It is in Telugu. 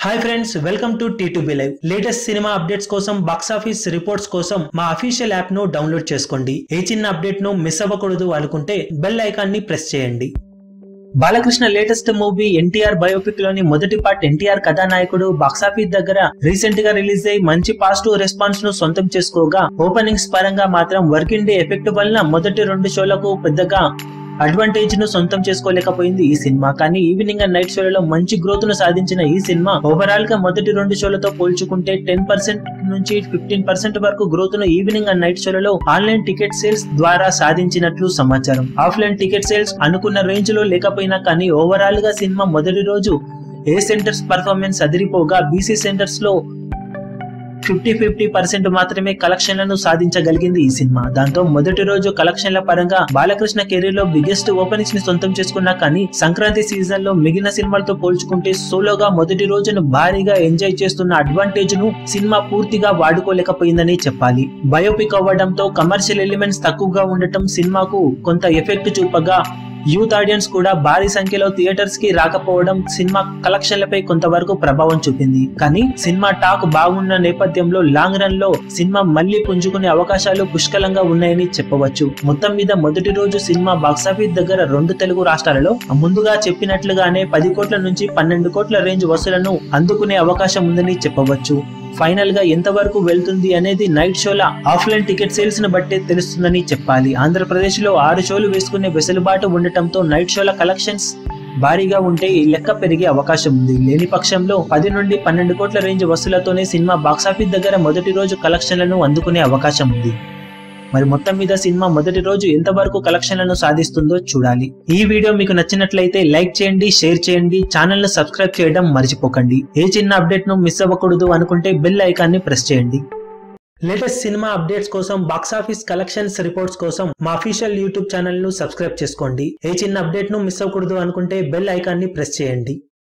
hi friends welcome to T two B live latest cinema updates కోసం బాక్స్ ఆఫీస్ రిపోర్ట్స్ కోసం మా అఫీషియల్ యాప్ ను డౌన్లోడ్ చేసుకోండి ఏ చిన్న అప్డేట్ ను మిస్ అవ్వకూడదు అనుకుంటే బెల్ ఐకాన్ ని ప్రెస్ చేయండి Balakrishna latest movie NTR biopic లోని మొదటి పార్ట్ ఎన్టీఆర్ కథానాయకుడు బాక్సాఫీస్ దగ్గర రీసెంట్ గా రిలీజ్ అయి మంచి పాజిటివ్ రెస్పాన్స్ ను సొంతం చేసుకోగా ఓపెనింగ్స్ పరంగా మాత్రం వర్కింగ్ డే ఎఫెక్ట్ వలన మొదటి రెండు షోలకు పెద్దగా అడ్వాంటేజ్ ను సొంతం చేసుకోలేకపోయింది ఈ సినిమా కానీ ఈవినింగ్ అండ్ నైట్ షోలలో మంచి గ్రోత్ ను సాధించిన ఈ సినిమా ఓవరాల్ గా మొదటి రెండు షోలతో పోల్చుకుంటే టెన్ పర్సెంట్ నుంచి ఫిఫ్టీన్ పర్సెంట్ వరకు గ్రోత్ ను ఈవినింగ్ అండ్ నైట్ షోలలో ఆన్లైన్ టికెట్ సేల్స్ ద్వారా సాధించినట్లు సమాచారం ఆఫ్లైన్ టికెట్ సేల్స్ అనుకున్న రేంజ్ లో లేకపోయినా కానీ ఓవరాల్ గా సినిమా మొదటి రోజు ఏ సెంటర్స్ పర్ఫార్మెన్స్ అదిరిపోగా బీసీ సెంటర్స్ లో ఫిఫ్టీ ఫిఫ్టీ పర్సెంట్ మాత్రమే కలెక్షన్లను సాధించగలిగింది ఈ సినిమా దాంతో మొదటి రోజు కలెక్షన్ల పరంగా బాలకృష్ణ కెరీర్ లో బిగ్గెస్ట్ ఓపెనింగ్స్ ని సొంతం చేసుకున్నా కానీ సంక్రాంతి సీజన్ లో మిగిలిన సినిమాలతో పోల్చుకుంటే సోలోగా మొదటి రోజును భారీగా ఎంజాయ్ చేస్తున్న అడ్వాంటేజ్ ను సినిమా పూర్తిగా వాడుకోలేకపోయిందని చెప్పాలి బయోపిక్ అవ్వడంతో కమర్షియల్ ఎలిమెంట్స్ తక్కువగా ఉండటం సినిమాకు కొంత ఎఫెక్ట్ చూపగా యూత్ ఆడియన్స్ కూడా భారీ సంఖ్యలో థియేటర్స్ కి రాకపోవడం సినిమా కలెక్షన్లపై కొంతవరకు ప్రభావం చూపింది కానీ సినిమా టాక్ బాగున్న నేపథ్యంలో లాంగ్ రన్ లో సినిమా మళ్లీ పుంజుకునే అవకాశాలు పుష్కలంగా ఉన్నాయని చెప్పవచ్చు మొత్తం మీద మొదటి రోజు సినిమా బాక్సాఫీస్ దగ్గర రెండు తెలుగు రాష్ట్రాలలో ముందుగా చెప్పినట్లుగానే పది కోట్ల నుంచి పన్నెండు కోట్ల రేంజ్ వసూలను అందుకునే అవకాశం ఉందని చెప్పవచ్చు ఫైనల్ గా ఎంతవరకు వెళ్తుంది అనేది నైట్ షోల ఆఫ్లైన్ టికెట్ సేల్స్ ను బట్టే తెలుస్తుందని చెప్పాలి ఆంధ్రప్రదేశ్ లో ఆరు షోలు వేసుకునే వెసులుబాటు ఉండటంతో నైట్ షోల కలెక్షన్స్ భారీగా ఉంటే ఈ లెక్క పెరిగే అవకాశం ఉంది లేని పక్షంలో పది నుండి పన్నెండు కోట్ల రేంజ్ వసూలతోనే సినిమా బాక్సాఫీస్ దగ్గర మొదటి రోజు కలెక్షన్లను అందుకునే అవకాశం ఉంది మరి మొత్తం మీద సినిమా మొదటి రోజు ఎంతవరకు కలెక్షన్లను సాధిస్తుందో చూడాలి ఈ వీడియో మీకు నచ్చినట్లయితే లైక్ చేయండి షేర్ చేయండి ఛానల్ ను సబ్స్క్రైబ్ చేయడం మర్చిపోకండి ఏ చిన్న అప్డేట్ ను మిస్ అవ్వకూడదు అనుకుంటే బెల్ ఐకాన్ ని ప్రెస్ చేయండి లేటెస్ట్ సినిమా అప్డేట్స్ కోసం బాక్స్ ఆఫీస్ కలెక్షన్స్ రిపోర్ట్స్ కోసం మా అఫీషియల్ యూట్యూబ్ ఛానల్ ను సబ్స్క్రైబ్ చేసుకోండి ఏ చిన్న అప్డేట్ ను మిస్ అవ్వకూడదు అనుకుంటే బెల్ ఐకాన్ ని ప్రెస్ చేయండి